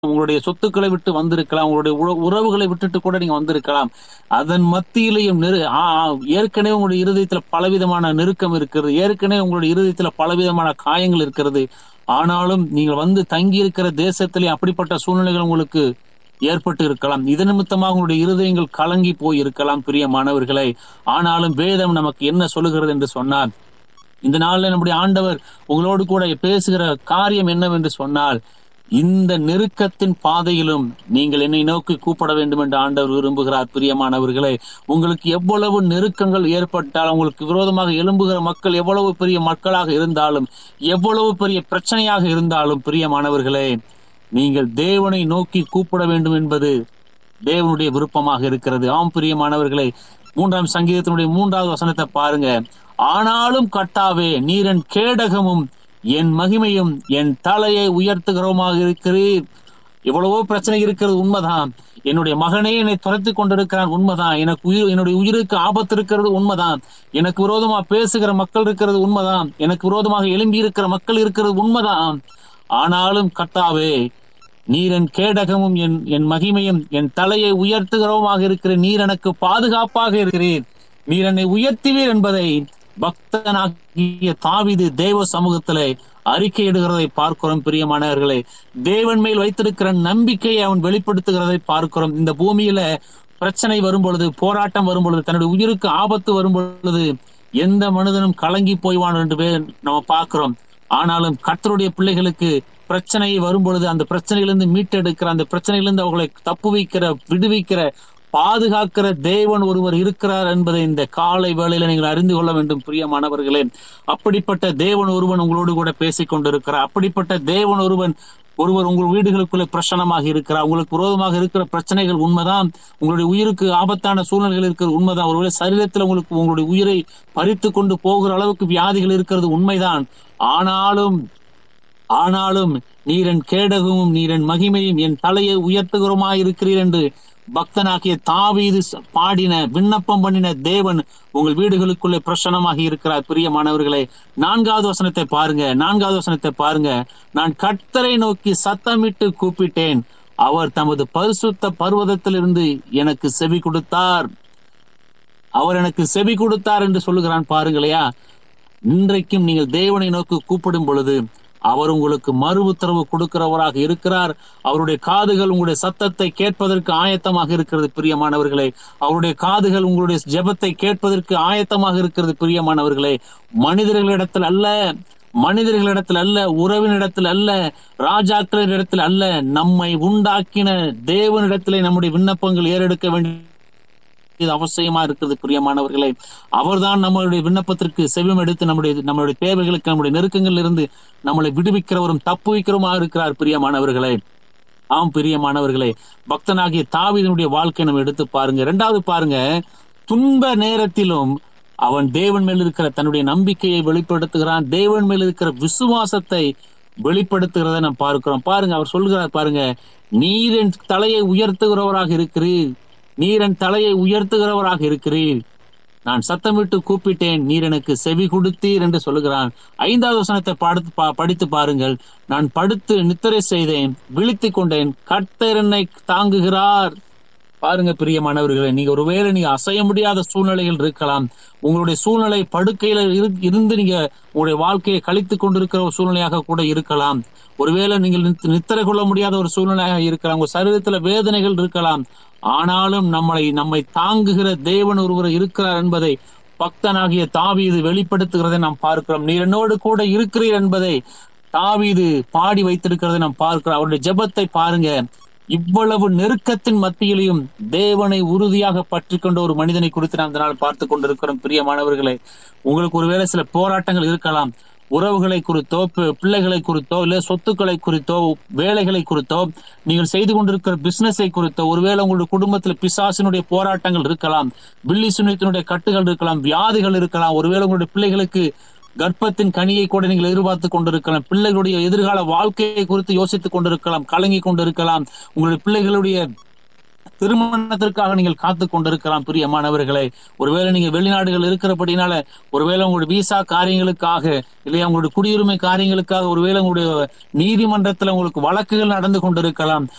உங்களுடைய சொத்துக்களை விட்டு வந்திருக்கலாம் உங்களுடைய உற- உறவுகளை விட்டுட்டு கூட நீங்க வந்திருக்கலாம் அதன் மத்தியிலையும் நெரு ஆ, ஆ, ஏற்கனவே உங்களுடைய இருதயத்துல பலவிதமான நெருக்கம் இருக்கிறது ஏற்கனவே உங்களுடைய இருதயத்துல பலவிதமான காயங்கள் இருக்கிறது ஆனாலும் நீங்கள் வந்து தங்கி இருக்கிற தேசத்திலே அப்படிப்பட்ட சூழ்நிலைகள் உங்களுக்கு ஏற்பட்டு இருக்கலாம் இது நிமித்தமாக உங்களுடைய இருதயங்கள் கலங்கி போய் இருக்கலாம் பிரியமானவர்களே ஆனாலும் வேதம் நமக்கு என்ன சொல்லுகிறது என்று சொன்னார் இந்த நாள்ல நம்முடைய ஆண்டவர் உங்களோடு கூட பேசுகிற காரியம் என்னவென்று சொன்னால் இந்த நெருக்கத்தின் பாதையிலும் நீங்கள் என்னை நோக்கி கூப்பிட வேண்டும் என்று ஆண்டவர் விரும்புகிறார் பிரியமானவர்களே உங்களுக்கு எவ்வளவு நெருக்கங்கள் ஏற்பட்டால் உங்களுக்கு விரோதமாக எழும்புகிற மக்கள் எவ்வளவு பெரிய மக்களாக இருந்தாலும் எவ்வளவு பெரிய பிரச்சனையாக இருந்தாலும் பிரியமானவர்களே நீங்கள் தேவனை நோக்கி கூப்பிட வேண்டும் என்பது தேவனுடைய விருப்பமாக இருக்கிறது ஆம் பிரியமானவர்களே மூன்றாம் சங்கீதத்தினுடைய மூன்றாவது வசனத்தை பாருங்க ஆனாலும் கட்டாவே நீரன் கேடகமும் என் மகிமையும் என் தலையை உயர்த்துகிறோமாக இருக்கிறீர் எவ்வளவோ பிரச்சனை இருக்கிறது உண்மைதான் என்னுடைய மகனே என்னை துரத்தி கொண்டிருக்கிறான் உண்மைதான் எனக்கு உயிர் என்னுடைய உயிருக்கு ஆபத்து இருக்கிறது உண்மைதான் எனக்கு விரோதமா பேசுகிற மக்கள் இருக்கிறது உண்மைதான் எனக்கு விரோதமாக எழும்பி இருக்கிற மக்கள் இருக்கிறது உண்மைதான் ஆனாலும் கர்த்தாவே நீர் என் கேடகமும் என் என் மகிமையும் என் தலையை உயர்த்துகிறோமாக இருக்கிற நீர் எனக்கு பாதுகாப்பாக இருக்கிறீர் நீர் என்னை உயர்த்துவீர் என்பதை பக்தனாகிய தாவிது தேவ சமூகத்திலே அறிக்கையிடுகிறதை பார்க்கிறோம் பிரியமானவர்களே தேவன் மேல் வைத்திருக்கிற நம்பிக்கையை அவன் வெளிப்படுத்துகிறதை பார்க்கிறோம் இந்த பூமியில பிரச்சனை வரும் பொழுது போராட்டம் வரும் பொழுது தன்னுடைய உயிருக்கு ஆபத்து வரும் பொழுது எந்த மனிதனும் கலங்கி போய்வான் என்று வே- நம்ம பார்க்கிறோம் ஆனாலும் கர்த்தருடைய பிள்ளைகளுக்கு பிரச்சனை வரும் பொழுது அந்த பிரச்சனையிலிருந்து மீட்டெடுக்கிற அந்த பிரச்சனையிலிருந்து அவர்களை தப்பு வைக்கிற விடுவிக்கிற பாதுகாக்கிற தேவன் ஒருவர் இருக்கிறார் என்பதை இந்த காலை வேளையில நீங்கள் அறிந்து கொள்ள வேண்டும் பிரியமானவர்களே அப்படிப்பட்ட தேவன் ஒருவன் உங்களோடு கூட பேசிக் கொண்டிருக்கிறார் அப்படிப்பட்ட தேவன் ஒருவன் ஒருவர் உங்கள் வீடுகளுக்குள்ளே பிரசனமாக இருக்கிறார் உங்களுக்கு விரோதமாக இருக்கிற பிரச்சனைகள் உண்மைதான் உங்களுடைய உயிருக்கு ஆபத்தான சூழ்நிலைகள் இருக்கிறது உண்மைதான் ஒருவேளை சரீரத்தில் உங்களுக்கு உங்களுடைய உயிரை பறித்து கொண்டு போகிற அளவுக்கு வியாதிகள் இருக்கிறது உண்மைதான் ஆனாலும் ஆனாலும் நீரன் கேடகமும் நீரன் மகிமையும் என் தலையை உயர்த்துகிறோமாய் இருக்கிறீர் என்று பக்தனாகிய தாவீது ச- பாடின விண்ணப்பம் பண்ணின தேவன் உங்கள் வீடுகளுக்குள்ளே பிரசன்னமாகி இருக்கிறார் பிரியமானவர்களே நான்காவது வசனத்தை பாருங்க நான்காவது வசனத்தை பாருங்க நான் கர்த்தரை நோக்கி சத்தமிட்டு கூப்பிட்டேன் அவர் தமது பரிசுத்த பர்வதத்திலிருந்து எனக்கு செவி கொடுத்தார் அவர் எனக்கு செவி கொடுத்தார் என்று சொல்லுகிறான் பாருங்களையா இன்றைக்கும் நீங்கள் தேவனை நோக்கி கூப்பிடும் பொழுது அவர் உங்களுக்கு மறு உத்தரவு கொடுக்கிறவராக இருக்கிறார் அவருடைய காதுகள் உங்களுடைய சத்தத்தை கேட்பதற்கு ஆயத்தமாக இருக்கிறது பிரியமானவர்களே அவருடைய காதுகள் உங்களுடைய ஜெபத்தை கேட்பதற்கு ஆயத்தமாக இருக்கிறது பிரியமானவர்களே மனிதர்களிடத்தில் அல்ல மனிதர்களிடத்தில் அல்ல உறவினிடத்தில் அல்ல ராஜாக்களிடத்தில் அல்ல நம்மை உண்டாக்கின தேவனிடத்திலே நம்முடைய விண்ணப்பங்கள் ஏறெடுக்க வேண்டிய இது அவசியமா இருக்கிறது பிரியமானவர்களே அவர்தான் நம்மளுடைய விண்ணப்பத்திற்கு செவியம் எடுத்து நம்முடைய நம்மளுடைய தேவைகளுக்கு நம்முடைய நெருக்கங்களில் இருந்து நம்மளை விடுவிக்கிறவரும் தப்பு வைக்கிறவருமா இருக்கிறார் பிரியமானவர்களே ஆம் பிரியமானவர்களே பக்தனாகிய தாவீதனுடைய வாழ்க்கை நம்ம எடுத்து பாருங்க இரண்டாவது பாருங்க துன்ப நேரத்திலும் அவன் தேவன் மேல் இருக்கிற தன்னுடைய நம்பிக்கையை வெளிப்படுத்துகிறான் தேவன் மேல் இருக்கிற விசுவாசத்தை வெளிப்படுத்துகிறதை நாம் பார்க்கிறோம் பாருங்க அவர் சொல்கிறார் பாருங்க நீர் என் தலையை உயர்த்துகிறவராக இருக்கிறீர் நீர் என் தலையை உயர்த்துகிறவராக இருக்கிறீர் நான் சத்தமிட்டு கூப்பிட்டேன் நீர் எனக்கு செவி கொடுத்தீர் என்று சொல்லுகிறான் ஐந்தாவது வசனத்தை படுத்து பா- படித்து பாருங்கள் நான் படுத்து நித்திரை செய்தேன் விழித்துக் கொண்டேன் கர்த்தர் என்னை தாங்குகிறார் பாருங்க பிரியமானவர்களே நீங்க ஒருவேளை நீங்க அசைய முடியாத சூழ்நிலைகள் இருக்கலாம் உங்களுடைய சூழ்நிலை படுக்கையில இரு- இருந்து நீங்க உங்களுடைய வாழ்க்கையை கழித்துக் கொண்டிருக்கிற ஒரு சூழ்நிலையாக கூட இருக்கலாம் ஒருவேளை நீங்கள் நித்- நித்திரை கொள்ள முடியாத ஒரு சூழ்நிலையாக இருக்கலாம் உங்க சரீரத்துல வேதனைகள் இருக்கலாம் ஆனாலும் நம்மளை நம்மை தாங்குகிற தேவன் ஒருவர் இருக்கிறார் என்பதை பக்தனாகிய தாவீது வெளிப்படுத்துகிறதை நாம் பார்க்கிறோம் நீர் என்னோடு கூட இருக்கிறீர் என்பதை தாவீது பாடி வைத்திருக்கிறதை நாம் பார்க்கிறோம் அவருடைய ஜெபத்தை பாருங்க இவ்வளவு நெருக்கத்தின் மத்தியிலையும் தேவனை உறுதியாக பற்றி கொண்ட ஒரு மனிதனை குறித்து நாம் இந்த நாள் பார்த்து கொண்டிருக்கிறோம் பிரியமானவர்களே உங்களுக்கு ஒருவேளை சில போராட்டங்கள் இருக்கலாம் உறவுகளை குறித்தோ பி- பிள்ளைகளை குறித்தோ இல்ல சொத்துக்களை குறித்தோ வேலைகளை குறித்தோ நீங்கள் செய்து கொண்டிருக்கிற பிசினஸை குறித்தோ ஒருவேளை உங்களுடைய குடும்பத்தில் பிசாசினுடைய போராட்டங்கள் இருக்கலாம் பில்லி சுனித்தினுடைய கட்டுகள் இருக்கலாம் வியாதிகள் இருக்கலாம் ஒருவேளை உங்களுடைய பிள்ளைகளுக்கு கர்ப்பத்தின் கனியை கூட நீங்கள் எதிர்பார்த்து கொண்டிருக்கலாம் பிள்ளைகளுடைய எதிர்கால வாழ்க்கையை குறித்து யோசித்துக் கொண்டிருக்கலாம் கலங்கி கொண்டிருக்கலாம் உங்களுடைய பிள்ளைகளுடைய திருமணத்திற்காக நீங்கள் காத்து கொண்டிருக்கலாம் பிரியமானவர்களே ஒருவேளை நீங்க வெளிநாடுகள் இருக்கிறபடினால ஒருவேளை உங்களுடைய விசா காரியங்களுக்காக இல்லையா உங்களுடைய குடியுரிமை காரியங்களுக்காக ஒருவேளை உங்களுடைய நீதிமன்றத்துல உங்களுக்கு வழக்குகள் நடந்து கொண்டிருக்கலாம்